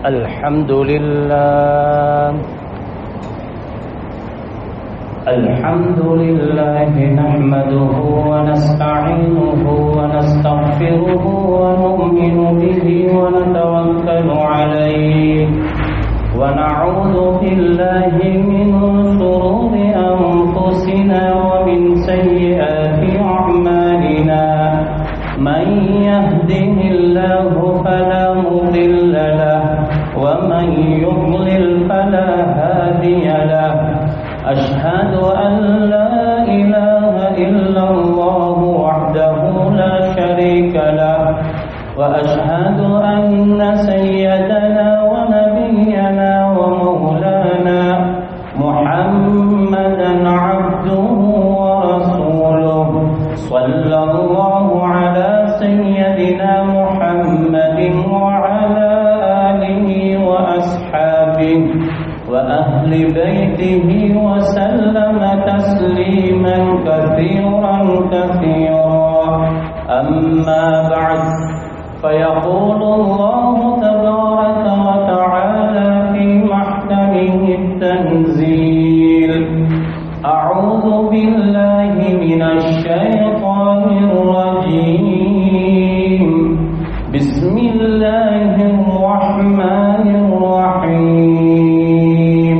الحمد لله الحمد لله نحمده ونستعينه ونستغفره ونؤمن به ونتوكل عليه ونعوذ بالله من شرور أنفسنا ومن سيئات أعمالنا من يهده الله فلا مضل له ومن يضلل فلا هادي له أشهد أن لا إله إلا الله وحده لا شريك له وأشهد أن سيدنا ونبينا ومولانا محمدا عبده ورسوله صلى الله على سيدنا محمد وعلى آله وأصحابه وأهل بيته وسلم تسليما كثيرا كثيرا أما بعد فيقول الله تبارك وتعالى في محكمه التنزيل أعوذ بالله من الشيطان الرجيم بسم الله الرحمن الرحيم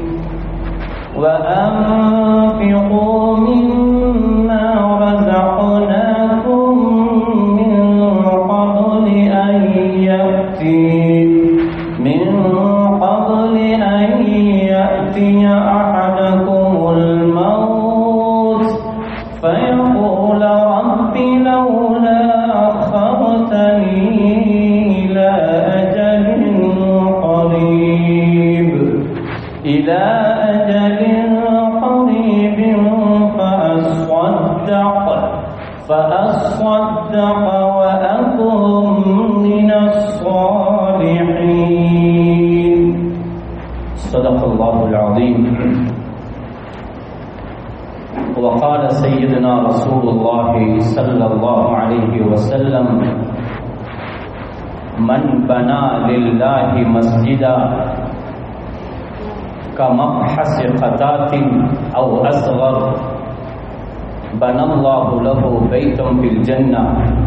وأنفقوا مما رزقناكم من قبل أن يأتي من قبل أن يأتي أحدكم الموت فيقول رب لولا أخرتني إلى أجل قريب إلى أجل قريب فأصدق فأصدق وأكن من الصالحين صدق الله العظيم وقال سيدنا رسول الله صلى الله عليه وسلم من بنى لله مسجدا كمبحث قطات أو أصغر بنى الله له بيتا في الجنة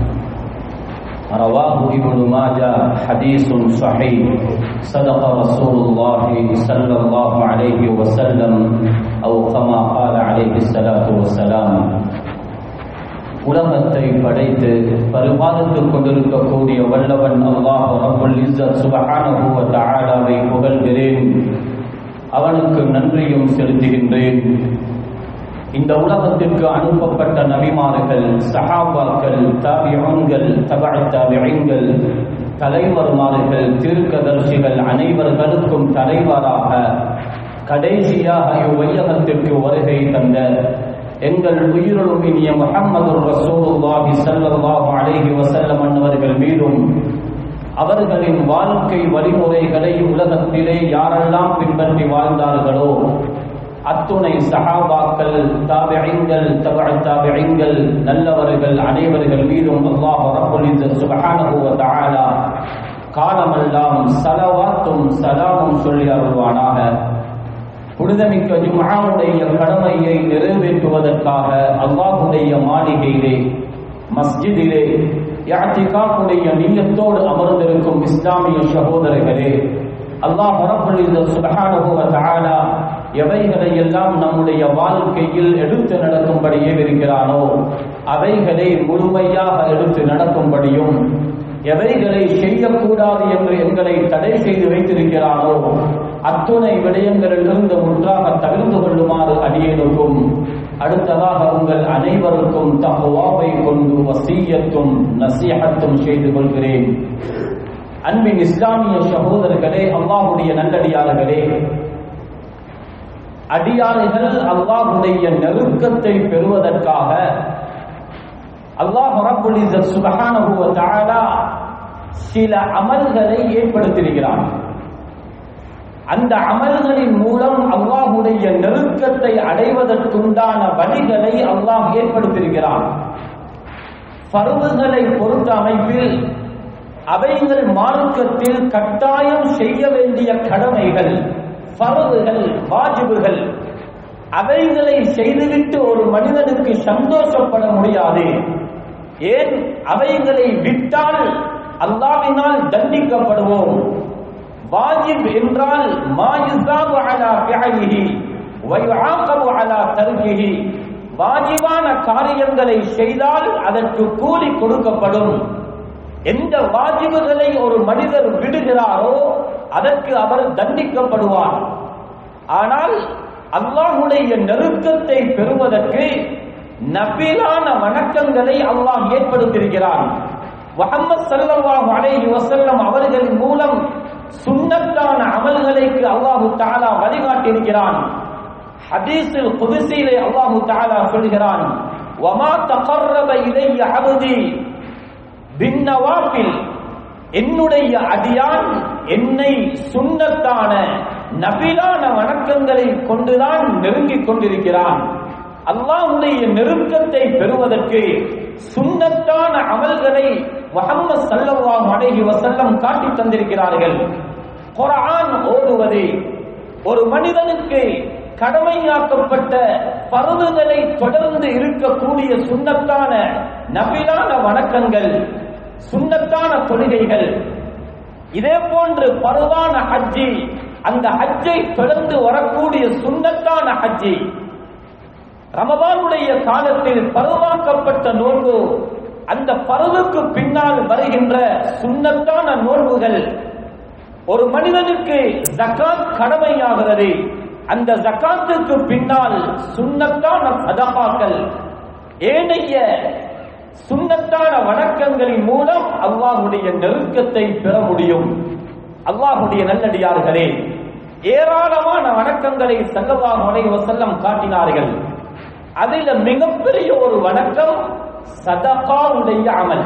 رواه ابن ماجه حديث صحيح صدق رسول الله صلى الله عليه وسلم أو كما قال عليه الصلاة والسلام உலகத்தை படைத்து பரிபாலித்துக் கொண்டிருக்கக்கூடிய வல்லவன் அல்லாஹ் ரப்புல் இஸ்ஸத் சுபஹானஹு வ தஆலாவை புகழ்கிறேன் அவனுக்கு நன்றியும் செலுத்துகின்றேன் இந்த உலகத்திற்கு அனுப்பப்பட்ட நபிமார்கள் சஹாபாக்கள் தாபியங்கள் தபா தாபியங்கள் தலைவர்மார்கள் தீர்க்கதர்சிகள் அனைவர்களுக்கும் தலைவராக கடைசியாக இவ்வையகத்திற்கு வருகை தந்த எங்கள் உயிரிலும் இனிய முஹம்மது ரசூலுல்லாஹி ஸல்லல்லாஹு அலைஹி வஸல்லம் அன்னவர்கள் மீதும் அவர்களின் வாழ்க்கை வழிமுறைகளை உலகத்திலே யாரெல்லாம் பின்பற்றி வாழ்ந்தார்களோ அத்துணை சஹாபாக்கள் தாபியங்கள் தபா தாபியங்கள் நல்லவர்கள் அனைவர்கள் மீதும் அல்லாஹ் ரப்புல் இஸ்ஸத் சுப்ஹானஹு வ தஆலா காலமெல்லாம் சலவாத்தும் சலாமும் சொல்லி அருள்வானாக புனிதமிக்க ஜும்ஆவுடைய கடமையை நிறைவேற்றுவதற்காக அல்லாஹுடைய மாளிகையிலே மஸ்ஜிதிலே யாத்திகாவுடைய நீயத்தோடு அமர்ந்திருக்கும் இஸ்லாமிய சகோதரர்களே அல்லாஹ் ரப்பல் சுபஹானஹு வ தஆலா எவைகளை எல்லாம் நம்முடைய வாழ்க்கையில் எடுத்து நடக்கும்படியே இருக்கிறானோ அவைகளை முழுமையாக எடுத்து நடக்கும்படியும் எவைகளை செய்யக்கூடாது என்று எங்களை தடை செய்து வைத்திருக்கிறானோ அத்துணை விடயங்களிலிருந்து முற்றாக தவிர்த்து கொள்ளுமாறு அடியேனுக்கும் அடுத்ததாக உங்கள் அனைவருக்கும் தகுவாவை கொண்டு வசீயத்தும் நசீகத்தும் செய்து கொள்கிறேன் அன்பின் இஸ்லாமிய சகோதரர்களே அல்லாஹுடைய நல்லடியார்களே அடியாறுகள் அல்லாஹுடைய நெருக்கத்தை பெறுவதற்காக அல்லாஹ் ரப்புல் சுபஹானஹு வ தஆலா சில அமல்களை ஏற்படுத்தியிருக்கிறான் அந்த அமல்களின் மூலம் அல்லாஹுடைய நெருக்கத்தை அடைவதற்குண்டான வழிகளை அல்லாஹ் ஏற்படுத்தியிருக்கிறான் பருவங்களை பொறுத்த அமைப்பில் அவைகள் மார்க்கத்தில் கட்டாயம் செய்ய வேண்டிய கடமைகள் பருவுகள் வாஜிபுகள் அவைகளை செய்துவிட்டு ஒரு மனிதனுக்கு சந்தோஷப்பட முடியாது ஏன் அவைகளை விட்டால் அல்லாவினால் தண்டிக்கப்படுவோம் வாஜிப் என்றால் மாயுசாபு அலா ஃபிஅலிஹி வயுஆகபு அலா தர்கிஹி வாஜிபான காரியங்களை செய்தால் அதற்கு கூலி கொடுக்கப்படும் எந்த வாஜிபுகளை ஒரு மனிதர் விடுகிறாரோ அதற்கு அவர் தண்டிக்கப்படுவார் ஆனால் அல்லாஹுடைய நெருக்கத்தை பெறுவதற்கு நபிலான வணக்கங்களை அல்லாஹ் ஏற்படுத்தியிருக்கிறான் முகமது ஸல்லல்லாஹு அலைஹி வஸல்லம் அவர்களின் மூலம் சுன்னத்தான அமல்களுக்கு அல்லாஹு தஆலா வழிகாட்டியிருக்கிறான் ஹதீஸில் குதுசியிலே அல்லாஹு தஆலா சொல்கிறான் வமா தகர்ரப இலைய அபதி பின்னவாஃபில் என்னுடைய அடியான் என்னை சுன்னத்தான நபிலான வணக்கங்களை கொண்டுதான் நெருங்கிக் கொண்டிருக்கிறான் அல்லாஹ்வுடைய நெருக்கத்தை பெறுவதற்கு சுன்னத்தான அமல்களை முஹம்மது ஸல்லல்லாஹு அலைஹி வஸல்லம் காட்டித் தந்திருக்கிறார்கள் குர்ஆன் ஓதுவது ஒரு மனிதனுக்கு கடமையாக்கப்பட்ட பருவங்களை தொடர்ந்து இருக்கக்கூடிய சுன்னத்தான நபிலான வணக்கங்கள் சுன்னத்தான தொழுகைகள் இதே போன்று பருவான ஹஜ்ஜி அந்த ஹஜ்ஜை தொடர்ந்து வரக்கூடிய சுன்னத்தான ஹஜ்ஜி ரமபானுடைய காலத்தில் பருவாக்கப்பட்ட நோன்பு அந்த பருவுக்கு பின்னால் வருகின்ற சுன்னத்தான நோன்புகள் ஒரு மனிதனுக்கு ஜக்காத் கடமையாகிறது அந்த ஜக்காத்துக்கு பின்னால் சுன்னத்தான சதகாக்கள் ஏனைய சுன்னத்தான வணக்கங்களின் மூலம் அல்லாஹுடைய நெருக்கத்தை பெற முடியும் அல்லாஹுடைய நல்லடியார்களே ஏராளமான வணக்கங்களை சல்லல்லாஹு அலைஹி வஸல்லம் காட்டினார்கள் அதில் மிகப்பெரிய ஒரு வணக்கம் சதகாவுடைய அமல்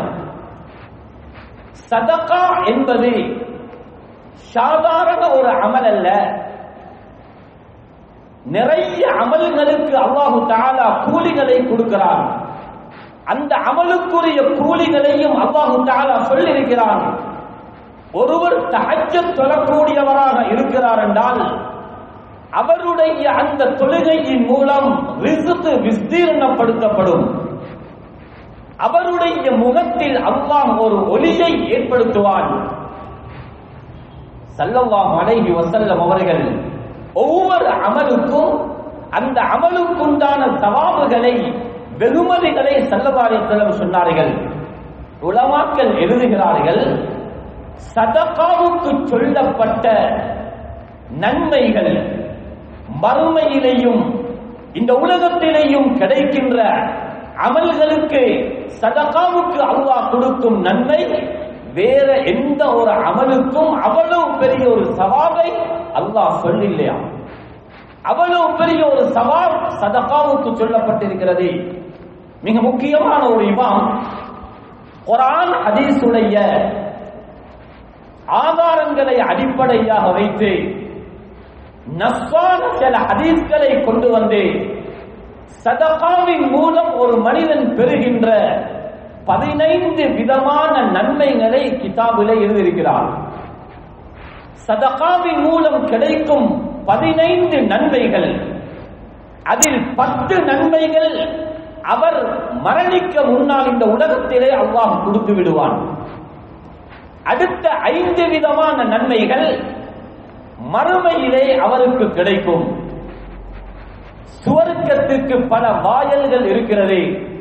சதகா என்பது சாதாரண ஒரு அமல் அல்ல நிறைய அமல்களுக்கு அல்லாஹு தாலா கூலிகளை கொடுக்கிறான் அந்த அமலுக்குரிய கூலிகளையும் அல்லாஹு தாலா சொல்லியிருக்கிறான் ஒருவர் தஹஜ்ஜத் தொழக்கூடியவராக இருக்கிறார் என்றால் அவருடைய அந்த தொழுகையின் மூலம் ரிசுக்கு விஸ்தீர்ணப்படுத்தப்படும் அவருடைய முகத்தில் அல்லாஹ் ஒரு ஒளியை ஏற்படுத்துவான் சல்லல்லாஹு அலைஹி வஸல்லம் அவர்கள் ஒவ்வொரு அமலுக்கும் அந்த அமலுக்குண்டான சவாபுகளை வெகுமதிகளை சல்லல்லாஹு சொன்னார்கள் உலமாக்கள் எழுதுகிறார்கள் சதகாவுக்கு சொல்லப்பட்ட நன்மைகள் மறுமையிலேயும் இந்த உலகத்திலேயும் கிடைக்கின்ற அமல்களுக்கு சதகாவுக்கு அல்லாஹ் கொடுக்கும் நன்மை வேற எந்த ஒரு அமலுக்கும் அவ்வளவு பெரிய ஒரு சவாபை அல்லாஹ் சொல்லில்லையா அவ்வளவு பெரிய ஒரு சவால் சதகாவுக்கு சொல்லப்பட்டிருக்கிறது மிக முக்கியமான ஒரு இமாம் குரான் ஹதீஸுடைய ஆதாரங்களை அடிப்படையாக வைத்து நஸ்வான சில ஹதீஸ்களை கொண்டு வந்து சதகாவின் மூலம் ஒரு மனிதன் பெறுகின்ற பதினைந்து விதமான நன்மைகளை கிதாபிலே எழுதியிருக்கிறார் சதகாவின் மூலம் கிடைக்கும் பதினைந்து நன்மைகள் அதில் பத்து நன்மைகள் அவர் மரணிக்க முன்னால் இந்த உலகத்திலே அல்லாஹ் கொடுத்து விடுவான் அடுத்த ஐந்து விதமான நன்மைகள் மறுமையிலே அவருக்கு கிடைக்கும் சுவர்க்கத்துக்கு பல வாயல்கள் இருக்கிறது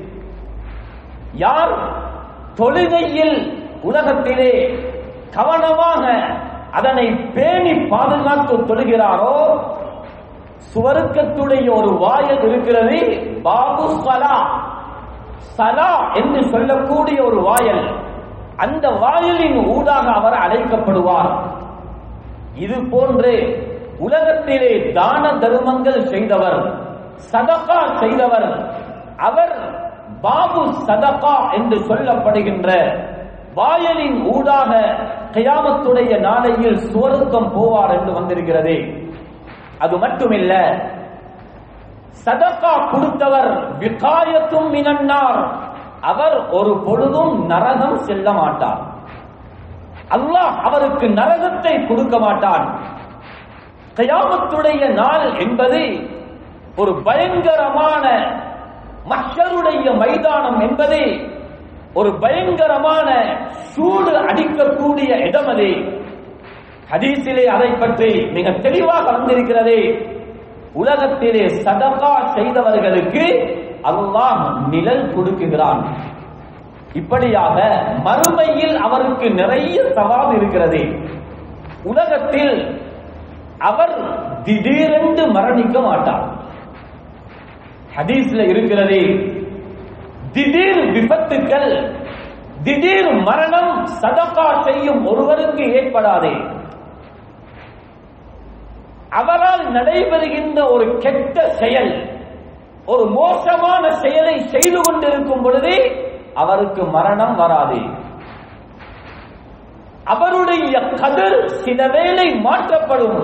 யார் தொழுகையில் உலகத்திலே கவனமாக அதனை பேணி பாதுகாத்து தொழுகிறாரோ சுவர்க்கத்துடைய ஒரு வாயல் இருக்கிறது பாபு சலா சலா என்று சொல்லக்கூடிய ஒரு வாயல் அந்த வாயிலின் ஊடாக அவர் அழைக்கப்படுவார் இது போன்று உலகத்திலே தான தர்மங்கள் செய்தவர் சதகா செய்தவர் அவர் பாபு சதகா என்று சொல்லப்படுகின்ற வாயலின் ஊடாக கயாமத்துடைய நாளையில் சுவருக்கம் போவார் என்று வந்திருக்கிறது அது மட்டுமில்ல சதகா கொடுத்தவர் விகாயத்தும் மினன்னார் அவர் ஒரு பொழுதும் நரகம் செல்ல மாட்டார் அல்லாஹ் அவருக்கு நரகத்தை கொடுக்க மாட்டான் கயாமத்துடைய நாள் என்பது ஒரு பயங்கரமான மஷருடைய மைதானம் என்பது ஒரு பயங்கரமான சூடு அடிக்கக்கூடிய இடம் அது ஹதீஸிலே அதை பற்றி மிக தெளிவாக வந்திருக்கிறது உலகத்திலே சதகா செய்தவர்களுக்கு அல்லாஹ் நிழல் கொடுக்குகிறான் இப்படியாக மறுமையில் அவருக்கு நிறைய சவால் இருக்கிறது உலகத்தில் அவர் திடீரென்று மரணிக்க மாட்டார் ஹதீஸ்ல இருக்கிறது திடீர் விபத்துக்கள் திடீர் மரணம் சதகா செய்யும் ஒருவருக்கு ஏற்படாதே அவரால் நடைபெறுகின்ற ஒரு கெட்ட செயல் ஒரு மோசமான செயலை செய்து கொண்டிருக்கும் பொழுது அவருக்கு மரணம் வராது அவருடைய கதிர் சில வேளை மாற்றப்படும்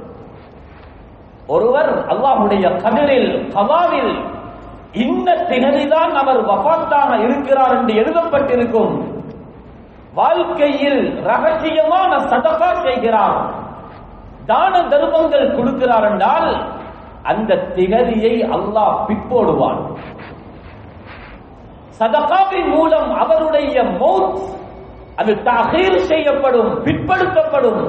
ஒருவர் அல்லாஹுடைய கதிரில் கவாவில் இந்த திகதிதான் அவர் வபாத்தாக இருக்கிறார் என்று எழுதப்பட்டிருக்கும் வாழ்க்கையில் ரகசியமான சதகா செய்கிறார் தான தர்மங்கள் கொடுக்கிறார் என்றால் அந்த திகதியை அல்லாஹ் பிற்போடுவான் சதகாவின் மூலம் அவருடைய மௌத் அது தகீர் செய்யப்படும் பிற்படுத்தப்படும்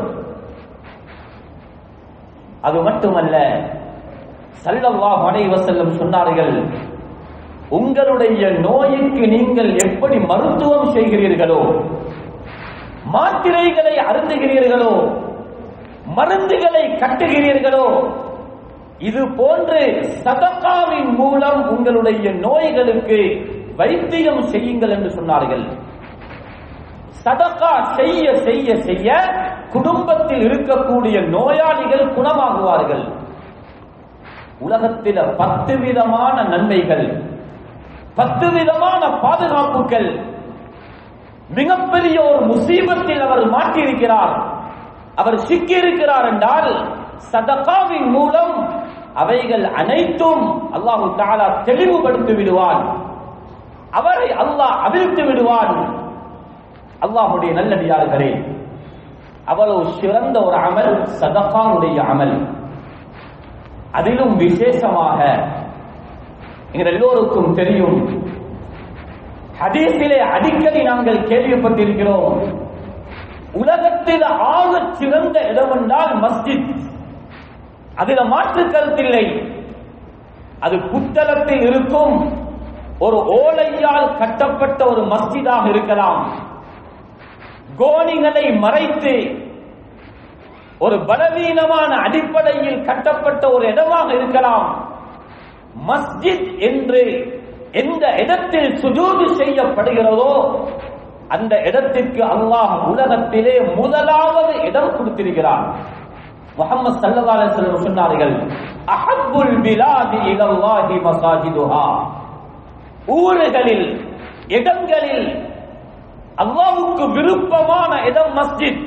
அது மட்டுமல்ல சல்லல்லாஹு அலைஹி வஸல்லம் சொன்னார்கள் உங்களுடைய நோய்க்கு நீங்கள் எப்படி மருத்துவம் செய்கிறீர்களோ மாத்திரைகளை அருந்துகிறீர்களோ மருந்துகளை கட்டுகிறீர்களோ இது போன்று சதக்காவின் மூலம் உங்களுடைய நோய்களுக்கு வைத்தியம் செய்யுங்கள் என்று சொன்னார்கள் சதக்கா செய்ய செய்ய செய்ய குடும்பத்தில் இருக்கக்கூடிய நோயாளிகள் குணமாகுவார்கள் உலகத்தில பத்து விதமான நன்மைகள் பத்து விதமான பாதுகாப்புகள் மிகப்பெரிய ஒரு முசீபத்தில் அவர் மாட்டியிருக்கிறார் அவர் சிக்கியிருக்கிறார் என்றால் சதகாவின் மூலம் அவைகள் அனைத்தும் அல்லாஹு தாலா தெளிவுபடுத்தி விடுவான் அவரை அல்லாஹ் அவிழ்த்து விடுவான் அல்லாஹுடைய நல்லடியார்களே அவ்வளவு சிறந்த ஒரு அமல் சதகானுடைய அமல் அதிலும் விசேஷமாக எங்கள் எல்லோருக்கும் தெரியும் ஹதீஸிலே அடிக்கடி நாங்கள் கேள்விப்பட்டிருக்கிறோம் உலகத்தில் ஆக சிறந்த இடம் என்றால் மஸ்ஜித் அதில் மாற்று கருத்தில்லை அது புத்தளத்தில் இருக்கும் ஒரு ஓலையால் கட்டப்பட்ட ஒரு மஸ்ஜிதாக இருக்கலாம் கோணிகளை மறைத்து ஒரு பலவீனமான அடிப்படையில் கட்டப்பட்ட ஒரு இடமாக இருக்கலாம் மஸ்ஜித் என்று எந்த இடத்தில் சுஜூது செய்யப்படுகிறதோ அந்த இடத்திற்கு அல்லாஹ் உலகத்திலே முதலாவது இடம் கொடுத்திருக்கிறார் முகமது சல்லல்லாஹு அலைஹி வஸல்லம் சொன்னார்கள் அஹப்புல் பிலாதி இலல்லாஹி மசாஜிதுஹா ஊர்களில் இடங்களில் அல்லாஹ்வுக்கு விருப்பமான இடம் மஸ்ஜித்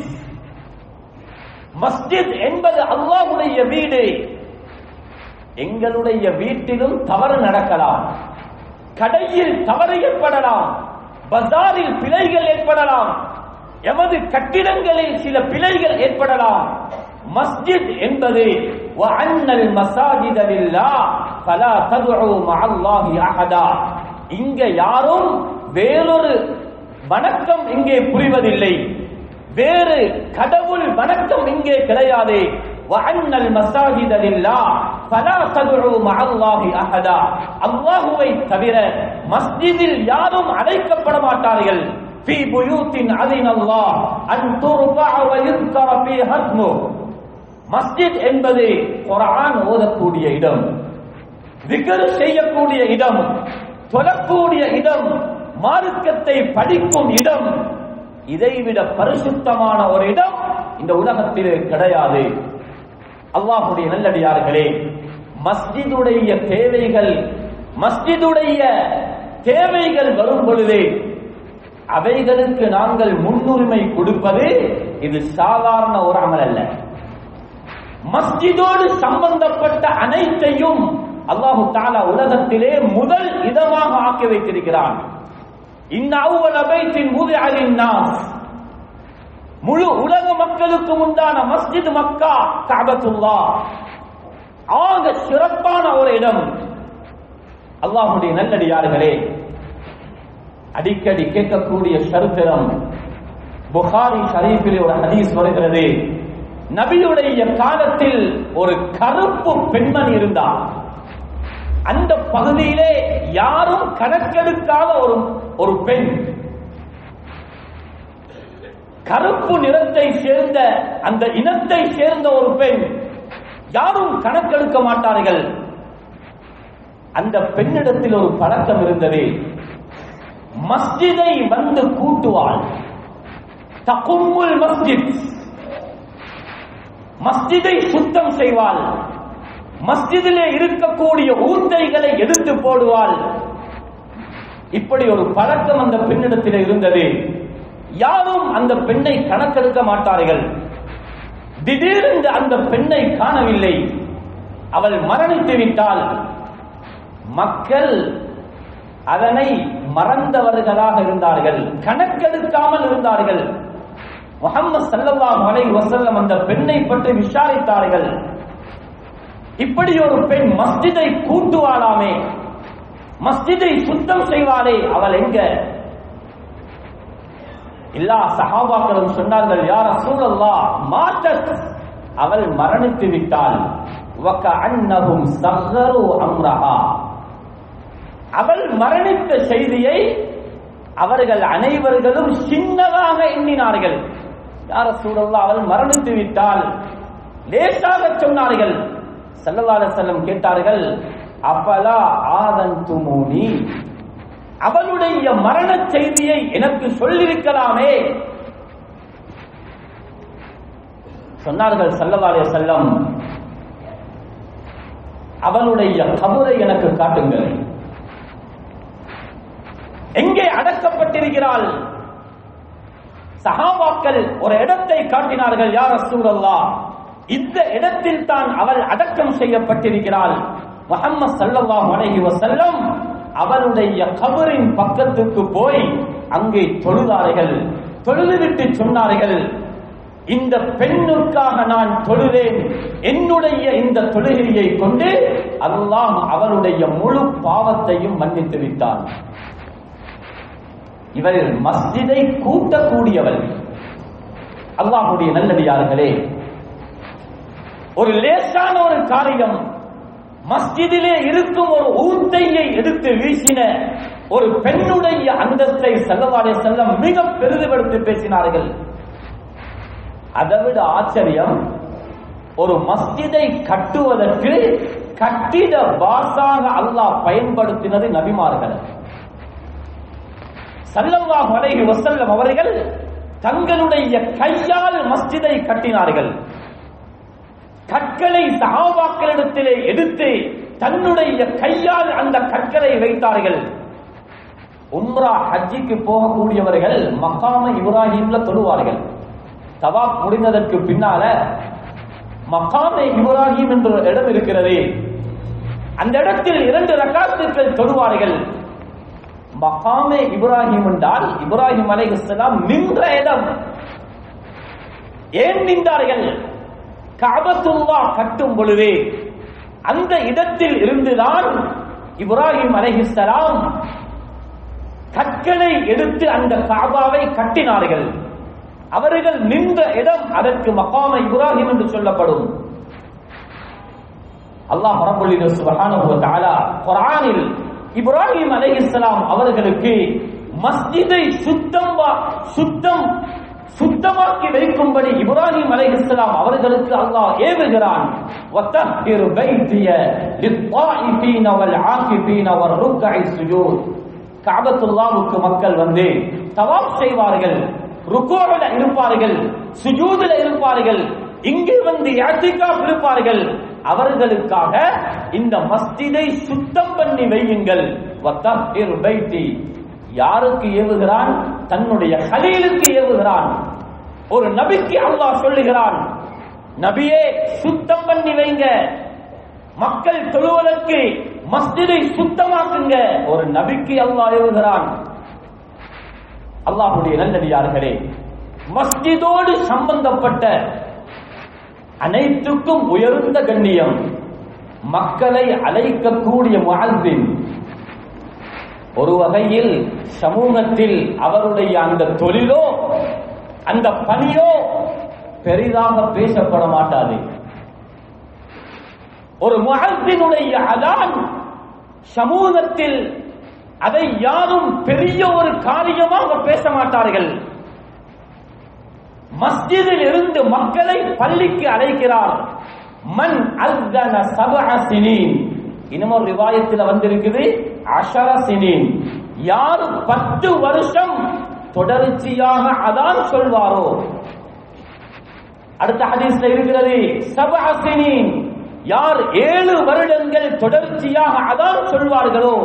மஸ்ஜித் என்பது அல்லாஹ்வுடைய வீடு எங்களுடைய வீட்டிலும் தவறு நடக்கலாம் கடையில் தவறு ஏற்படலாம் பஜாரில் பிழைகள் ஏற்படலாம் எமது கட்டிடங்களில் சில பிழைகள் ஏற்படலாம் மஸ்ஜித் என்பது வஅன்னல் மசாஜித லில்லாஹ் ஃபலா ததுஉ மஅல்லாஹி அஹதா இங்க யாரும் வேறொரு வணக்கம் இங்கே புரிவதில்லை வேறு கடவுள் வணக்கம் இங்கே கிடையாது வஅன்னல் மசாஜித லில்லாஹ் ஃபலா ததுஉ மஅல்லாஹி அஹதா அல்லாஹ்வை தவிர மஸ்ஜிதில் யாரும் அழைக்கப்பட மாட்டார்கள் في بيوت أذن الله أن ترفع ويذكر فيها اسمه மஸ்ஜித் என்பது குரான் ஓதக்கூடிய இடம் விக்கர் செய்யக்கூடிய இடம் தொழக்கூடிய இடம் மார்க்கத்தை படிக்கும் இடம் இதைவிட பரிசுத்தமான ஒரு இடம் இந்த உலகத்தில் கிடையாது அல்லாஹுடைய நல்லடியார்களே மஸ்ஜிதுடைய தேவைகள் மஸ்ஜிதுடைய தேவைகள் வரும் பொழுது அவைகளுக்கு நாங்கள் முன்னுரிமை கொடுப்பது இது சாதாரண ஒரு அமல் அல்ல மஸ்ஜிதோடு சம்பந்தப்பட்ட அனைத்தையும் அல்லாஹு தாலா உலகத்திலே முதல் இதமாக ஆக்கி வைத்திருக்கிறான் இன்ன அவ்வள பைத்தின் முதிஅலின் நாஸ் முழு உலக மக்களுக்கு உண்டான மஸ்ஜித் மக்கா காபத்துல்லா ஆக சிறப்பான ஒரு இடம் அல்லாஹுடைய நல்லடியார்களே அடிக்கடி கேட்கக்கூடிய சரித்திரம் புகாரி ஷரீஃபில் ஒரு ஹதீஸ் வருகிறது நபியுடைய காலத்தில் ஒரு கருப்பு பெண்மணி இருந்தார் அந்த பகுதியிலே யாரும் கணக்கெடுக்காத ஒரு ஒரு பெண் கருப்பு நிறத்தை சேர்ந்த அந்த இனத்தை சேர்ந்த ஒரு பெண் யாரும் கணக்கெடுக்க மாட்டார்கள் அந்த பெண்ணிடத்தில் ஒரு பழக்கம் இருந்தது மஸ்ஜிதை வந்து கூட்டுவாள் தகும்முல் மஸ்ஜித் மஸ்ஜிதை சுத்தம் செய்வாள் மஸ்ஜிதிலே இருக்கக்கூடிய ஊத்தைகளை எடுத்து போடுவாள் இப்படி ஒரு பழக்கம் அந்த பெண்ணிடத்தில் இருந்தது யாரும் அந்த பெண்ணை கணக்கெடுக்க மாட்டார்கள் திடீரென்று அந்த பெண்ணை காணவில்லை அவள் மரணித்து விட்டால் மக்கள் அதனை மறந்தவர்களாக இருந்தார்கள் கணக்கெடுக்காமல் இருந்தார்கள் முகமது சல்லல்லாஹு அலைஹி வஸல்லம் அந்த பெண்ணை பற்றி விசாரித்தார்கள் இப்படி ஒரு பெண் மஸ்ஜிதை கூட்டுவாளாமே மஸ்ஜிதை சுத்தம் செய்வாளே அவள் எங்க எல்லா சஹாபாக்களும் சொன்னார்கள் யார் ரசூலல்லா மாத்தத் அவள் மரணித்து விட்டாள் வக்க அன்னஹும் சஹரு அம்ரஹா அவள் மரணித்த செய்தியை அவர்கள் அனைவர்களும் சின்னதாக எண்ணினார்கள் யார சூழல்லா அவள் மரணித்து விட்டால் லேசாக சொன்னார்கள் சல்லல்லாஹு செல்லம் கேட்டார்கள் அப்பலா ஆதன் துமூனி அவளுடைய மரண செய்தியை எனக்கு சொல்லிருக்கலாமே சொன்னார்கள் சல்லல்லாஹு செல்லம் அவளுடைய கபரை எனக்கு காட்டுங்கள் எங்கே அடக்கப்பட்டிருக்கிறாள் சஹாபாக்கள் ஒரு இடத்தை காட்டினார்கள் யார் ரசூலல்லா இந்த இடத்தில் தான் அவள் அடக்கம் செய்யப்பட்டிருக்கிறாள் முகம்மது சல்லல்லாஹு அலைஹி வஸல்லம் அவளுடைய கபரின் பக்கத்துக்கு போய் அங்கே தொழுதார்கள் தொழுதுவிட்டு சொன்னார்கள் இந்த பெண்ணுக்காக நான் தொழுதேன் என்னுடைய இந்த தொழுகையை கொண்டு அல்லாஹ் அவளுடைய முழு பாவத்தையும் மன்னித்து விட்டான் இவர் மஸ்ஜிதை கூட்டக்கூடியவள் அல்லாஹுடைய நல்லடியார்களே ஒரு லேசான ஒரு காரியம் மஸ்ஜிதிலே இருக்கும் ஒரு ஊத்தையை எடுத்து வீசின ஒரு பெண்ணுடைய அந்தஸ்தை செல்லவாடே செல்லம் மிக பெரிதுபடுத்தி பேசினார்கள் அதைவிட ஆச்சரியம் ஒரு மஸ்ஜிதை கட்டுவதற்கு கட்டிட பாசாக அல்லாஹ் பயன்படுத்தினது நபிமார்கள் சல்லல்லாஹு அலைஹி வஸல்லம் அவர்கள் தங்களுடைய கையால் மஸ்ஜிதை கட்டினார்கள் கற்களை சஹாபாக்களிடத்திலே எடுத்து தன்னுடைய கையால் அந்த கற்களை வைத்தார்கள் உம்ரா ஹஜ்ஜிக்கு போகக்கூடியவர்கள் மக்காம இப்ராஹிம்ல தொழுவார்கள் தவாப் முடிந்ததற்கு பின்னால மக்காமே இப்ராஹிம் என்ற ஒரு இடம் இருக்கிறது அந்த இடத்தில் இரண்டு ரகாத்துக்கள் தொழுவார்கள் மகாமே இப்ராஹிம் என்றால் இப்ராஹிம் அலை இஸ்லாம் நின்ற இடம் ஏன் நின்றார்கள் காபத்துல்லா கட்டும் பொழுது அந்த இடத்தில் இருந்துதான் இப்ராஹிம் அலைஹிஸ்ஸலாம் கற்களை எடுத்து அந்த காபாவை கட்டினார்கள் அவர்கள் நின்ற இடம் அதற்கு மகாம இப்ராஹிம் என்று சொல்லப்படும் அல்லாஹ் ரப்பல் சுப்ஹானஹு வ தஆலா குர்ஆனில் இப்ராஹிம் அலைஹிஸ்ஸலாம் அவர்களுக்கு மஸ்ஜிதை சுத்தம் சுத்தம் சுத்தமாக்கி வைக்கும்படி இப்ராஹிம் அலைஹிஸ்ஸலாம் அவர்களுக்கு அல்லாஹ் ஏவுகிறான் வத்தஹிர் பைத்திய லித்தாயிஃபீன வல் ஆகிஃபீன வர் ருக்இ சுஜூத் கஅபத்துல்லாஹ்வுக்கு மக்கள் வந்து தவாப் செய்வார்கள் ருக்கூல இருப்பார்கள் சுஜூதுல இருப்பார்கள் இங்கே வந்து இஅ்திகாஃப் இருப்பார்கள் அவர்களுக்காக இந்த மஸ்ஜிதை சுத்தம் பண்ணி வையுங்கள் வத்தஹிர் பைத்தி யாருக்கு ஏவுகிறான் தன்னுடைய ஹலீலுக்கு ஏவுகிறான் ஒரு நபிக்கு அல்லாஹ் சொல்லுகிறான் நபியே சுத்தம் பண்ணி வைங்க மக்கள் தொழுவதற்கு மஸ்ஜிதை சுத்தமாக்குங்க ஒரு நபிக்கு அல்லாஹ் ஏவுகிறான் அல்லாஹுடைய நல்லடியார்களே மஸ்ஜிதோடு சம்பந்தப்பட்ட அனைத்துக்கும் உயர்ந்த கண்ணியம் மக்களை அழைக்கக்கூடிய முஅஸ்ஸின் ஒரு வகையில் சமூகத்தில் அவருடைய அந்த தொழிலோ அந்த பணியோ பெரிதாக பேசப்பட மாட்டாது ஒரு முகத்தினுடைய அதான் சமூகத்தில் அதை யாரும் பெரிய ஒரு காரியமாக பேச மாட்டார்கள் மஸ்ஜிதில் இருந்து மக்களை பள்ளிக்கு அழைக்கிறார் மன் அல்தன சபஅ சினீன் இன்னும் ஒரு ரிவாயத்தில் வந்திருக்குது அஷர சினீன் யார் பத்து வருஷம் தொடர்ச்சியாக அதான் சொல்வாரோ அடுத்த ஹதீஸ்ல இருக்கிறது சபஅ சினீன் யார் ஏழு வருடங்கள் தொடர்ச்சியாக அதான் சொல்வார்களோ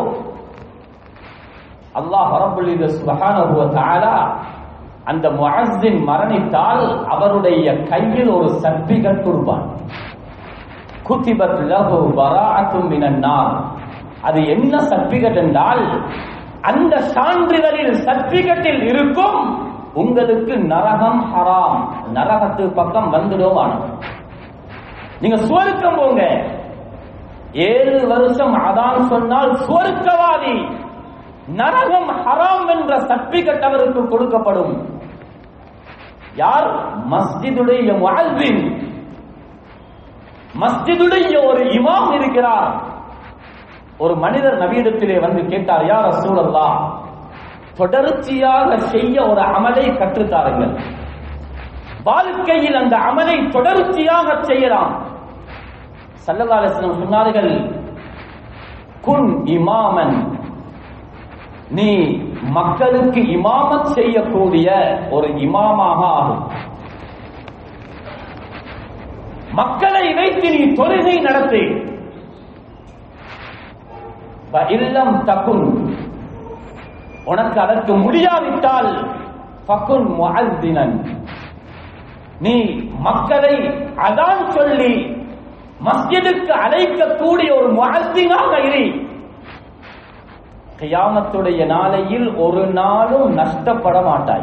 அல்லாஹ் ரப்பல் இஸ்ஸ சுப்ஹானஹு வ தஆலா அந்த முஅஸ்ஸின் மரணித்தால் அவருடைய கையில் ஒரு சர்டிபிகேட் கொடுப்பான் குத்திபத் லஹு பராஅத்தும் மினன் நார் அது என்ன சர்டிபிகேட் என்றால் அந்த சான்றிதழில் சர்டிபிகேட்டில் இருக்கும் உங்களுக்கு நரகம் ஹராம் நரகத்து பக்கம் வந்துடுவான் நீங்க சுவர்க்கம் போங்க ஏழு வருஷம் அதான் சொன்னால் சுவர்க்கவாதி நரகம் ஹராம் என்ற சர்டிபிகேட் அவருக்கு கொடுக்கப்படும் யார் மஸ்ஜிதுடைய முஅல்லிம் மஸ்ஜிதுடைய ஒரு இமாம் இருக்கிறார் ஒரு மனிதர் நபியிடத்திலே வந்து கேட்டார் யார் ரசூலல்லா தொடர்ச்சியாக செய்ய ஒரு அமலை கற்றுத்தாருங்கள் வாழ்க்கையில் அந்த அமலை தொடர்ச்சியாக செய்யலாம் சல்லல்லாஹு சொன்னார்கள் குன் இமாமன் நீ மக்களுக்கு இமாமத் செய்யக்கூடிய ஒரு இமாமாக ஆகும் மக்களை வைத்து நீ தொழுகை நடத்து இல்லம் தகுன் உனக்கு அதற்கு முடியாவிட்டால் பகுன் முஅத்தினன் நீ மக்களை அதான் சொல்லி மஸ்ஜிதுக்கு அழைக்கக்கூடிய ஒரு முஅத்தினாக இரு கியாமத்துடைய நாளையில் ஒரு நாளும் நஷ்டப்பட மாட்டாய்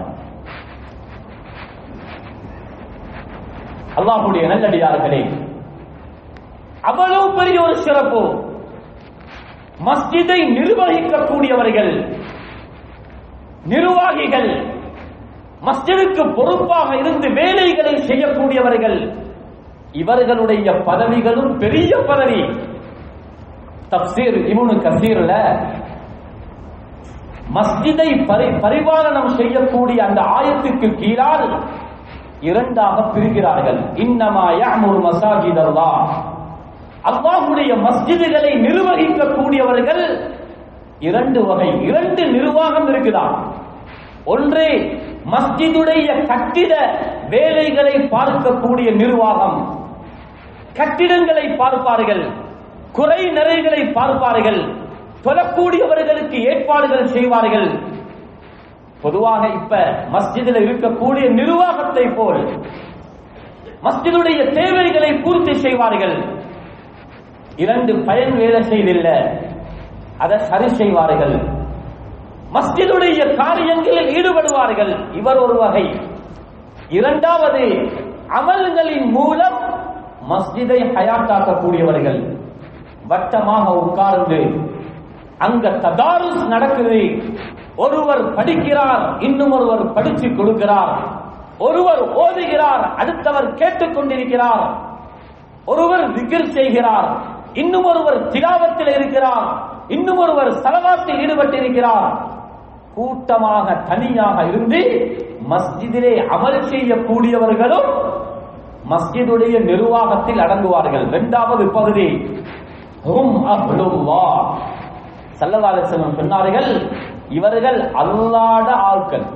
அல்லாஹுடைய நல்லடியார்களே அவ்வளவு பெரிய ஒரு சிறப்பு மஸ்ஜிதை நிர்வகிக்கக்கூடியவர்கள் நிர்வாகிகள் மஸ்ஜிதுக்கு பொறுப்பாக இருந்து வேலைகளை செய்யக்கூடியவர்கள் இவர்களுடைய பதவிகளும் பெரிய பதவி தப்சீர் இவனு கசீர்ல மஸ்ஜிதை பரி பரிபாலனம் செய்யக்கூடிய அந்த ஆயத்துக்கு கீழால் இரண்டாக பிரிக்கிறார்கள் இன்னமா யஅமுரு மசாஜித் அல்லாஹ் அல்லாஹ்வுடைய மஸ்ஜிதுகளை நிர்வகிக்கக்கூடியவர்கள் இரண்டு வகை இரண்டு நிர்வாகம் இருக்குதா ஒன்று மஸ்ஜிதுடைய கட்டிட வேலைகளை பார்க்கக்கூடிய நிர்வாகம் கட்டிடங்களை பார்ப்பார்கள் குறை நிறைகளை பார்ப்பார்கள் தொழக்கூடியவர்களுக்கு ஏற்பாடுகள் செய்வார்கள் பொதுவாக இப்ப மஸ்ஜிதில் இருக்கக்கூடிய நிர்வாகத்தை போல் மஸ்ஜிதுடைய தேவைகளை பூர்த்தி செய்வார்கள் இரண்டு பயன் வேலை செய்தில்ல அதை சரி செய்வார்கள் மஸ்ஜிதுடைய காரியங்களில் ஈடுபடுவார்கள் இவர் ஒரு வகை இரண்டாவது அமல்களின் மூலம் மஸ்ஜிதை ஹயாத்தாக்கக்கூடியவர்கள் வட்டமாக உட்கார்ந்து அங்க ததாருஸ் நடக்குது ஒருவர் படிக்கிறார் இன்னும் ஒருவர் படிச்சு கொடுக்கிறார் ஒருவர் ஓதுகிறார் அடுத்தவர் கேட்டுக் கொண்டிருக்கிறார் ஒருவர் திகிர் செய்கிறார் இன்னும் ஒருவர் திலாவத்தில் இருக்கிறார் இன்னும் ஒருவர் சலவாத்தில் ஈடுபட்டிருக்கிறார் கூட்டமாக தனியாக இருந்து மஸ்ஜிதிலே அமல் செய்யக்கூடியவர்களும் மஸ்ஜிதுடைய நிர்வாகத்தில் அடங்குவார்கள் இரண்டாவது பகுதி ஹும் அஹ்லுல்லாஹ் ஸல்லல்லாஹு அலைஹி வஸல்லம் சொன்னார்கள் இவர்கள் அல்லாஹ்ட ஆட்கள்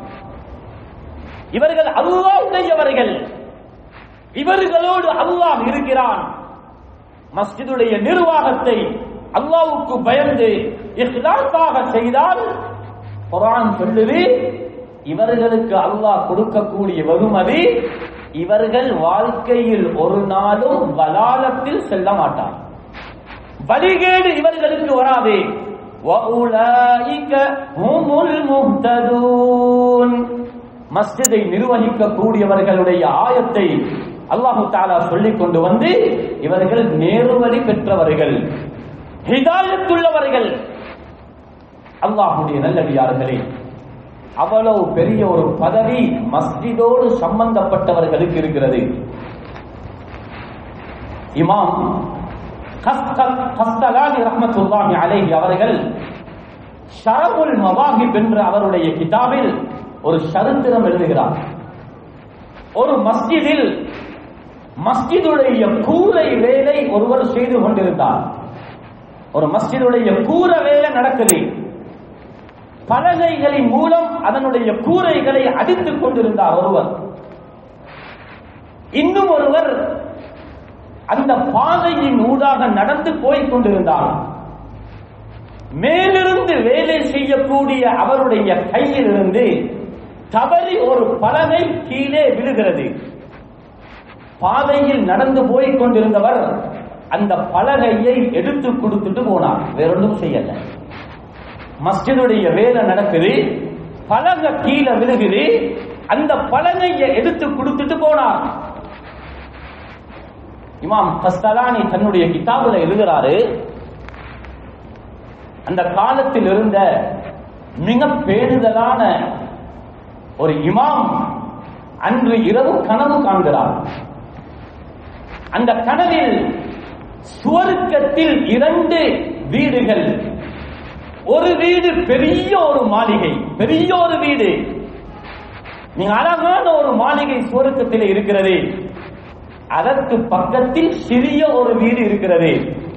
இவர்கள் அல்லாஹ்வுடையவர்கள் இவர்களோடு அல்லாஹ் இருக்கிறான் மஸ்ஜிதுடைய நிர்வாகத்தை அல்லாஹ்வுக்கு பயந்து இஹ்லாஸாக செய்தால் குர்ஆன் சொல்லுது இவர்களுக்கு அல்லாஹ் கொடுக்கக்கூடிய வெகுமதி இவர்கள் வாழ்க்கையில் ஒரு நாளும் வலாலத்தில் செல்ல மாட்டார் வழிகேடு இவர்களுக்கு வராது وَأُولَئِكَ هُمُ الْمُهْتَدُونَ மஸ்ஜிதை நிர்வகிக்கக்கூடியவர்களுடைய ஆயத்தை அல்லாஹு தாலா சொல்லிக் கொண்டு வந்து இவர்கள் நேர்வழி பெற்றவர்கள் ஹிதாயத்துள்ளவர்கள் அல்லாஹுடைய நல்லடியார்களே அவ்வளவு பெரிய ஒரு பதவி மஸ்ஜிதோடு சம்பந்தப்பட்டவர்களுக்கு இருக்கிறது இமாம் கஸ்தலானி ரஹ்மத்துல்லாஹி அலைஹி அவர்கள் ஷரபுல் மவாஹிப் என்ற அவருடைய கிதாபில் ஒரு சரித்திரம் எழுதுகிறார் ஒரு மஸ்ஜிதில் மஸ்ஜிதுடைய கூரை வேலை ஒருவர் செய்து கொண்டிருந்தார் ஒரு மஸ்ஜிதுடைய கூரை வேலை நடக்குது பலகைகளின் மூலம் அதனுடைய கூரைகளை அடித்துக் கொண்டிருந்தார் ஒருவர் இன்னும் ஒருவர் அந்த பாதையின் ஊடாக நடந்து போய்க் கொண்டிருந்தார் மேலிருந்து வேலை செய்யக்கூடிய அவருடைய கையிலிருந்து தவறி ஒரு பலகை கீழே விழுகிறது பாதையில் நடந்து போய்க் கொண்டிருந்தவர் அந்த பலகையை எடுத்து கொடுத்துட்டு போனார் வேறொன்றும் செய்யல மஸ்ஜிதுடைய வேலை நடக்குது பலகை கீழே விழுகுது அந்த பலகையை எடுத்து கொடுத்துட்டு போனார் இமாம் கஸ்தலானி தன்னுடைய கிதாபுல எழுதுறாரு அந்த காலத்தில் இருந்த மிக பேணுதலான ஒரு இமாம் அன்று இரவு கனவு காண்கிறார் அந்த கனவில் சுவர்க்கத்தில் இரண்டு வீடுகள் ஒரு வீடு பெரிய ஒரு மாளிகை பெரிய ஒரு வீடு நீங்க அழகான ஒரு மாளிகை சுவர்க்கத்தில் இருக்கிறது அதற்கு பக்கத்தில் சிறிய ஒரு வீடு இருக்கிறது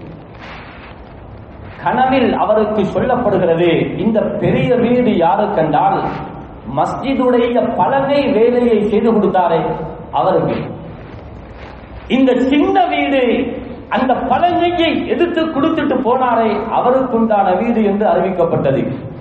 கனவில் அவருக்கு சொல்லப்படுகிறது இந்த பெரிய வீடு யாரு கண்டால் மஸ்ஜிதுடைய பலகை வேலையை செய்து கொடுத்தாரே அவருக்கு இந்த சின்ன வீடு அந்த பலகையை எதிர்த்து கொடுத்துட்டு போனாரே அவருக்குண்டான வீடு என்று அறிவிக்கப்பட்டது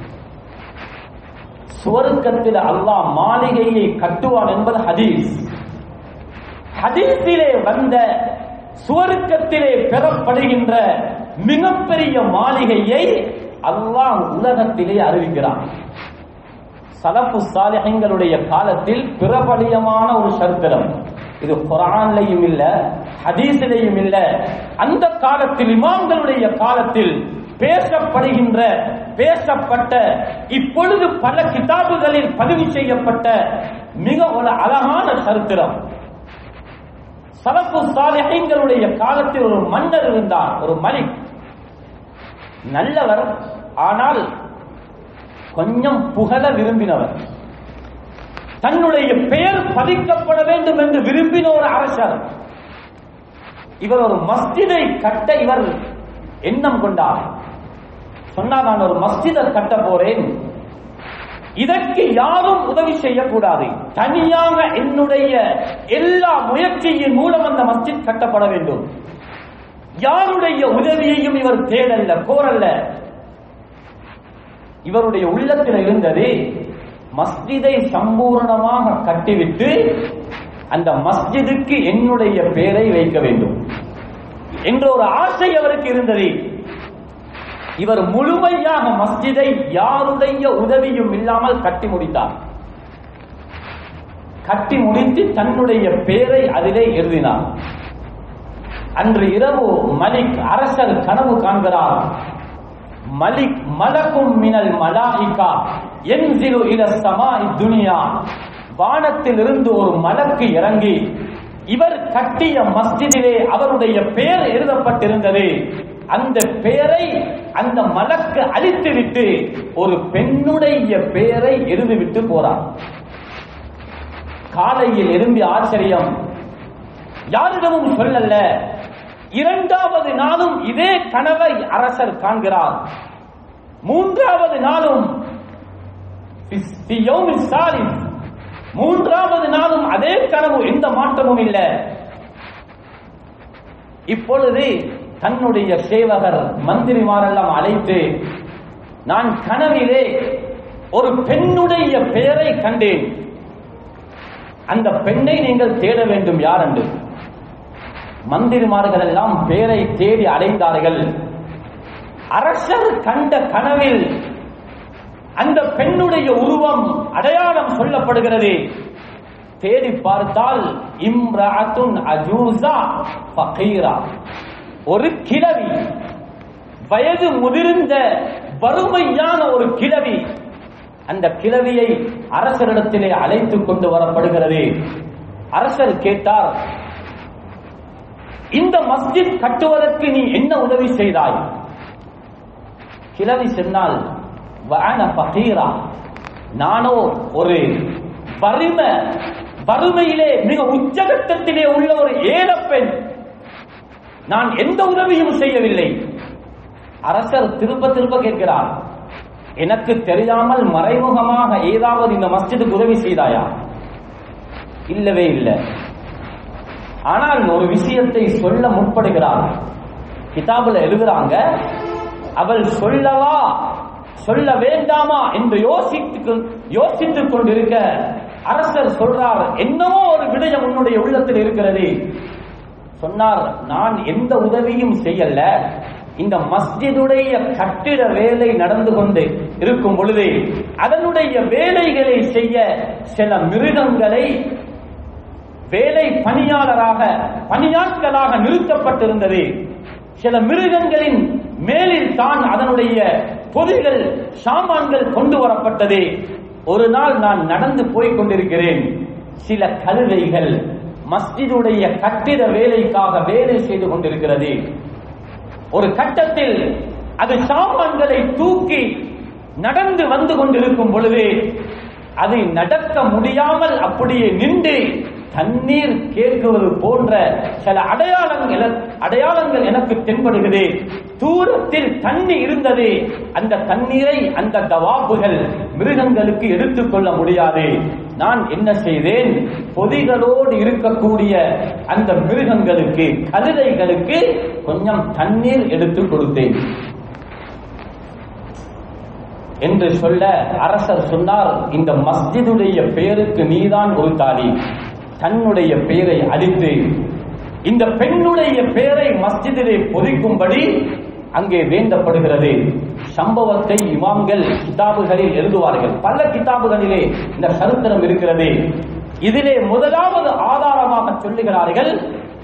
சுவருக்கத்தில் அல்லாஹ் மாளிகையை கட்டுவான் என்பது ஹதீஸ் ஹதீஸிலே வந்த சுவருக்கத்திலே பெறப்படுகின்ற மிகப்பெரிய மாளிகையை அல்லாஹ் உலகத்திலே அறிவிக்கிறான் சலப்பு சாலிஹங்களுடைய காலத்தில் பிரபலியமான ஒரு சரித்திரம் இது குரான்லையும் இல்ல ஹதீஸிலையும் இல்ல அந்த காலத்தில் இமாம்களுடைய காலத்தில் பேசப்படுகின்ற பேசப்பட்ட இப்பொழுது பல கிதாபுகளில் பதிவு செய்யப்பட்ட மிக ஒரு அழகான சரித்திரம் சலப்பு சாலிஹங்களுடைய காலத்தில் ஒரு மன்னர் இருந்தார் ஒரு மலிக் நல்லவர் ஆனால் கொஞ்சம் புகழ விரும்பினவர் தன்னுடைய பெயர் பதிக்கப்பட வேண்டும் என்று விரும்பின ஒரு அரசர் இவர் ஒரு மஸ்ஜிதை கட்ட இவர் எண்ணம் கொண்டார் சொன்னார் நான் ஒரு மஸ்ஜிதை கட்ட போறேன் இதற்கு யாரும் உதவி செய்யக்கூடாது தனியாக என்னுடைய எல்லா முயற்சியின் மூலம் அந்த மஸ்ஜித் கட்டப்பட வேண்டும் யாருடைய உதவியையும் இவர் தேடல்ல கோரல்ல இவருடைய உள்ளத்தில் இருந்தது மஸ்ஜிதை சம்பூர்ணமாக கட்டிவிட்டு அந்த மஸ்ஜிதுக்கு என்னுடைய பெயரை வைக்க வேண்டும் என்ற ஒரு ஆசை அவருக்கு இருந்தது இவர் முழுமையாக மஸ்ஜிதை யாருடைய உதவியும் இல்லாமல் கட்டி முடித்தார் கட்டி முடித்து தன்னுடைய பெயரை அதிலே எழுதினார் அன்று இரவு மலிக் அரசர் கனவு காண்கிறார் மலிக் மலக்கும் மினல் மலாஹிகா என்சிலு இல சமாய் துனியா வானத்தில் இருந்து ஒரு மலக்கு இறங்கி இவர் கட்டிய மஸ்ஜிதிலே அவருடைய பெயர் எழுதப்பட்டிருந்தது அந்த பெயரை அந்த மலக்கு அழித்துவிட்டு ஒரு பெண்ணுடைய பெயரை எழுதிவிட்டு போறார் காலையில் எழும்பி ஆச்சரியம் யாரிடமும் சொல்லல இரண்டாவது நாளும் இதே கனவை அரசர் காண்கிறார் மூன்றாவது நாளும் ஃபி யௌமி ஸாலிஸ். மூன்றாவது நாளும் அதே கனவு எந்த மாற்றமும் இல்லை இப்பொழுது தன்னுடைய சேவகர் மந்திரிமாரெல்லாம் அழைத்து நான் கனவிலே ஒரு பெண்ணுடைய பெயரை கண்டேன் அந்த பெண்ணை நீங்கள் தேட வேண்டும் யார் என்று மந்திரிமார்கள் எல்லாம் பெயரை தேடி அடைந்தார்கள் அரசர் கண்ட கனவில் அந்த பெண்ணுடைய உருவம் அடையாளம் சொல்லப்படுகிறது தேடி பார்த்தால் இம்ராத்துன் அஜூசா ஃபகீரா ஒரு கிழவி வயது முதிர்ந்த வறுமையான ஒரு கிழவி அந்த கிழவியை அரசரிடத்திலே அழைத்துக் கொண்டு வரப்படுகிறது அரசர் கேட்டார் இந்த மஸ்ஜித் கட்டுவதற்கு நீ என்ன உதவி செய்தாய் கிழவி சொன்னால் "வஅன ஃபகீரா." நானோ ஒரு வறுமை வறுமையிலே மிக உச்சகட்டத்திலே உள்ள ஒரு ஏழப்பெண் நான் எந்த உதவியும் செய்யவில்லை அரசர் திரும்ப திரும்ப கேட்கிறார் எனக்கு தெரியாமல் மறைமுகமாக ஏதாவது இந்த மஸ்ஜிதுக்கு உதவி செய்தாயா இல்லவே இல்லை ஆனால் ஒரு விஷயத்தை சொல்ல முற்படுகிறார் கிதாபுல எழுதுறாங்க அவள் சொல்லவா சொல்ல வேண்டாமா என்று யோசித்து யோசித்துக் கொண்டிருக்க அரசர் சொல்றார் என்னவோ ஒரு விடயம் உன்னுடைய உள்ளத்தில் இருக்கிறது சொன்னார் நான் எந்த உதவியும் செய்யல இந்த மஸ்ஜிதுடைய கட்டிட வேலை நடந்து கொண்டு இருக்கும் பொழுது அதனுடைய வேலைகளை செய்ய சில மிருகங்களை வேலை பணியாளராக பணியாட்களாக நிறுத்தப்பட்டிருந்தது சில மிருகங்களின் மேலில் தான் அதனுடைய பொதிகள் சாமான்கள் கொண்டு வரப்பட்டது ஒரு நாள் நான் நடந்து போய் கொண்டிருக்கிறேன் சில கழுதைகள் மஸ்ஜிதுடைய கட்டிட வேலைக்காக வேலை செய்து கொண்டிருக்கிறது ஒரு கட்டத்தில் அது சாமான்களை தூக்கி நடந்து வந்து கொண்டிருக்கும் பொழுது அதை நடக்க முடியாமல் அப்படியே நின்று தண்ணீர் கேட்குவது போன்ற சில அடையாளங்கள் அடையாளங்கள் எனக்கு தென்படுகிறது தூரத்தில் தண்ணி இருந்தது அந்த தண்ணீரை அந்த தவாப்புகள் மிருகங்களுக்கு எடுத்துக்கொள்ள முடியாது நான் என்ன செய்தேன் பொதிகளோடு இருக்கக்கூடிய அந்த மிருகங்களுக்கு கழுதைகளுக்கு கொஞ்சம் தண்ணீர் எடுத்து கொடுத்தேன் என்று சொல்ல அரசர் சொன்னார் இந்த மஸ்ஜிதுடைய பெயருக்கு நீதான் ஒரு தாலி தன்னுடைய பெயரை அழித்து இந்த பெண்ணுடைய பெயரை மஸ்ஜிதிலே பொதிக்கும்படி அங்கே வேண்டப்படுகிறது சம்பவத்தை இமாம்கள் கிதாபுகளில் எழுதுவார்கள் பல கிதாபுகளிலே இந்த சரித்திரம் இருக்கிறது இதிலே முதலாவது ஆதாரமாக சொல்லுகிறார்கள்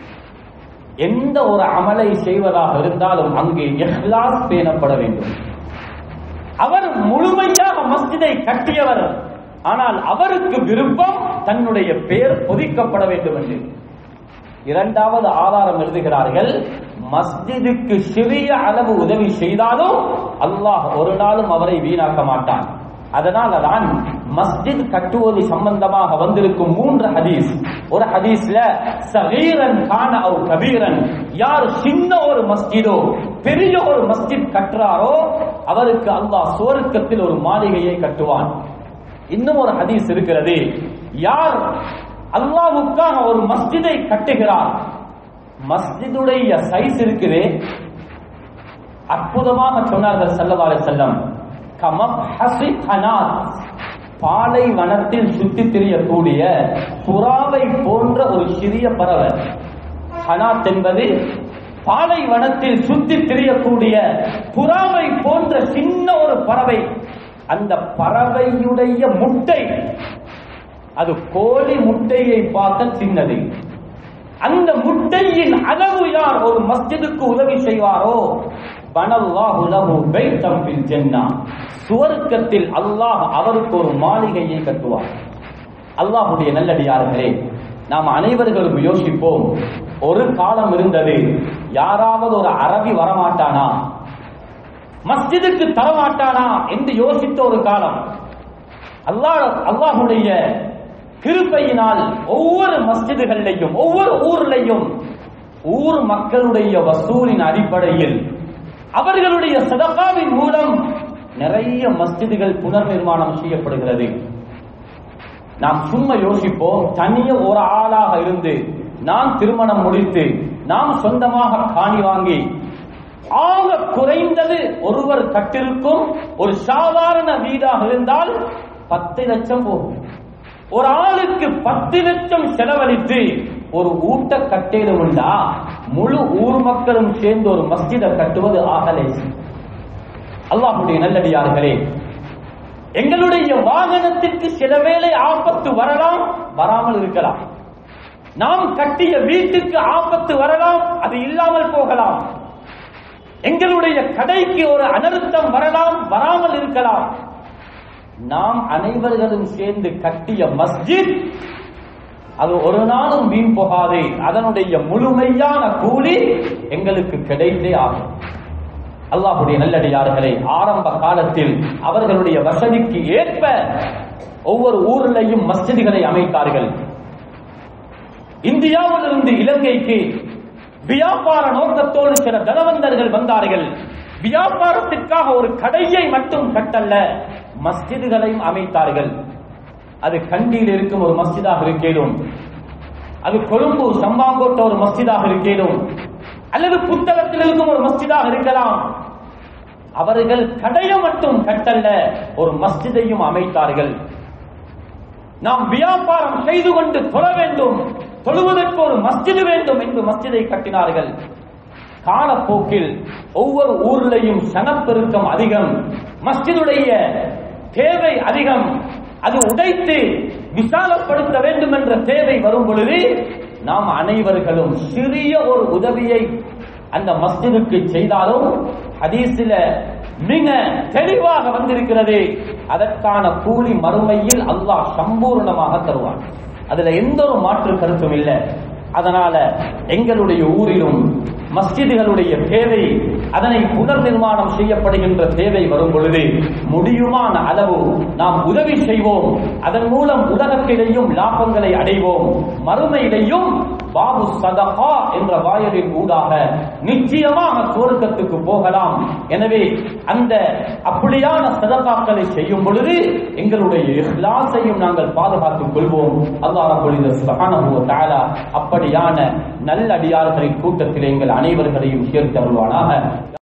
எந்த ஒரு அமலை செய்வதாக இருந்தாலும் அங்கே இஹ்லாஸ் பேணப்பட வேண்டும் அவர் முழுமையாக மஸ்ஜிதை கட்டியவர் ஆனால் அவருக்கு விருப்பம் தன்னுடைய பெயர் பொதிக்கப்பட வேண்டும் என்று இரண்டாவது ஆதாரம் எழுதுகிறார்கள் மஸ்ஜிதுக்கு சிறிய அளவு உதவி செய்தாலும் அல்லாஹ் ஒரு நாளும் அவரை வீணாக்க மாட்டான் அதனால தான் மஸ்ஜித் கட்டுவது சம்பந்தமாக வந்திருக்கும் மூன்று ஹதீஸ் ஒரு ஹதீஸ்ல சகீரன் கான அவ் கபீரன் யார் சின்ன ஒரு மஸ்ஜிதோ பெரிய ஒரு மஸ்ஜித் கட்டுறாரோ அவருக்கு அல்லாஹ் சுவர்க்கத்தில் ஒரு மாளிகையை கட்டுவான் இன்னும் ஒரு ஹதீஸ் இருக்கிறது யார் அல்லாவுக்காக ஒரு மஸ்ஜிதை கட்டுகிறார் மஸ்ஜிதுடைய சைஸ் இருக்குது அற்புதமாக சொன்னார்கள் சல்லல்லாஹு அலைஹி வஸல்லம் கமப்ஹசி கனாத் பாலைவனத்தில் சுத்தி திரியக்கூடிய புறாவை போன்ற ஒரு சிறிய பறவை ஹனாத் என்பது பாலைவனத்தில் சுத்தி திரியக்கூடிய புறாவை போன்ற சின்ன ஒரு பறவை அந்த பறவையுடைய முட்டை அது கோழி முட்டையை பார்த்த சின்னது அந்த முட்டையின் அளவு யார் ஒரு மஸ்ஜிதுக்கு உதவி செய்வாரோ பனல்லாஹு லஹு பைத்தம் ஃபில் ஜன்னah சுவர்க்கத்தில் அல்லாஹ் அவருக்கு ஒரு மாளிகையை கட்டுவார் அல்லாஹ்வுடைய நல்லடியார்களே நாம் அனைவர்களும் யோசிப்போம் ஒரு காலம் இருந்தது யாராவது ஒரு அரபி வரமாட்டானா மஸ்ஜிதுக்கு தரமாட்டானா என்று யோசித்த ஒரு காலம் அல்லாஹ் அல்லாஹுடைய கிருப்பையினால் ஒவ்வொரு மஸ்ஜிதுகளிலையும் ஒவ்வொரு ஊர்லையும் ஊர் மக்களுடைய வசூலின் அடிப்படையில் அவர்களுடைய சதகாவின் மூலம் நிறைய மஸ்ஜிதுகள் புனர் நிர்மாணம் செய்யப்படுகிறது நாம் சும்மா யோசிப்போம் தனிய ஒரு ஆளாக இருந்து நாம் திருமணம் முடித்து நாம் சொந்தமாக காணி வாங்கி ஆக குறைந்தது ஒருவர் கட்டிருக்கும் ஒரு சாதாரண வீடாக இருந்தால் பத்து லட்சம் போகும் ஒரு ஆளுக்கு பத்து லட்சம் செலவழித்து ஒரு ஊட்ட கட்டேலும் உண்டா முழு ஊர் மக்களும் சேர்ந்து ஒரு மஸ்ஜிதை கட்டுவது ஆகலே அல்லாஹுடைய நல்லடியார்களே எங்களுடைய வாகனத்திற்கு சில வேளை ஆபத்து வரலாம் வராமல் இருக்கலாம் நாம் கட்டிய வீட்டுக்கு ஆபத்து வரலாம் அது இல்லாமல் போகலாம் எங்களுடைய கடைக்கு ஒரு அனர்த்தம் வரலாம் வராமல் இருக்கலாம் நாம் அனைவர்களும் சேர்ந்து கட்டிய மஸ்ஜித் அது ஒரு நாளும் வீண் போகாதே அதனுடைய முழுமையான கூலி எங்களுக்கு கிடைத்தே ஆகும் அல்லாஹுடைய நல்லடியார்களே ஆரம்ப காலத்தில் அவர்களுடைய வசதிக்கு ஏற்ப ஒவ்வொரு ஊரிலையும் மஸ்ஜிதுகளை அமைத்தார்கள் இந்தியாவிலிருந்து இலங்கைக்கு வியாபார நோக்கத்தோடு சில தனவந்தர்கள் வந்தார்கள் வியாபாரத்திற்காக ஒரு கடையை மட்டும் கட்டல்ல மஸ்ஜிதுகளையும் அமைத்தார்கள் அது கண்டியில் இருக்கும் ஒரு மஸ்ஜிதாக இருக்கேனும் அது கொழும்பு சம்பாங்கோட்ட ஒரு மஸ்ஜிதாக இருக்கேனும் அல்லது புத்தகத்தில் இருக்கும் ஒரு மஸ்ஜிதாக இருக்கலாம் அவர்கள் கடையை மட்டும் கட்டல்ல ஒரு மஸ்ஜிதையும் அமைத்தார்கள் நாம் வியாபாரம் செய்து கொண்டு தொழ வேண்டும் தொழுவதற்கு ஒரு மஸ்ஜிது வேண்டும் என்று மஸ்ஜிதை கட்டினார்கள் காலப்போக்கில் ஒவ்வொரு ஊரிலையும் சனப்பெருக்கம் அதிகம் மஸ்ஜிதுடைய தேவை அதிகம் அது உடைத்து விசாலப்படுத்த வேண்டும் என்ற தேவை வரும் பொழுது நாம் அனைவர்களும் சிறிய ஒரு உதவியை அந்த மஸ்ஜிதுக்கு செய்தாலும் ஹதீஸில மிக தெளிவாக வந்திருக்கிறது அதற்கான கூலி மறுமையில் அல்லாஹ் சம்பூர்ணமாக தருவான் அதுல எந்த ஒரு மாற்று கருத்தும் இல்லை அதனால எங்களுடைய ஊரிலும் மஸ்ஜிதுகளுடைய தேவை அதனை புனர் நிர்மாணம் செய்யப்படுகின்ற தேவை வரும் பொழுது முடியுமான அளவு நாம் உதவி செய்வோம் அதன் மூலம் உலகத்திலேயும் லாபங்களை அடைவோம் மறுமையிலையும் பாபு சதகா என்ற வாயலின் ஊடாக நிச்சயமாக சுவர்க்கத்துக்கு போகலாம் எனவே அந்த அப்படியான சதகாக்களை செய்யும் பொழுது எங்களுடைய இஹ்லாஸையும் நாங்கள் பாதுகாத்துக் கொள்வோம் அல்லாஹ் ரப்பல் சுப்ஹானஹு வ தஆலா அப்படியான நல்லடியார்களின் கூட்டத்தில் எங்கள் அனைவர்களையும் சேர்த்து அருள்வானாக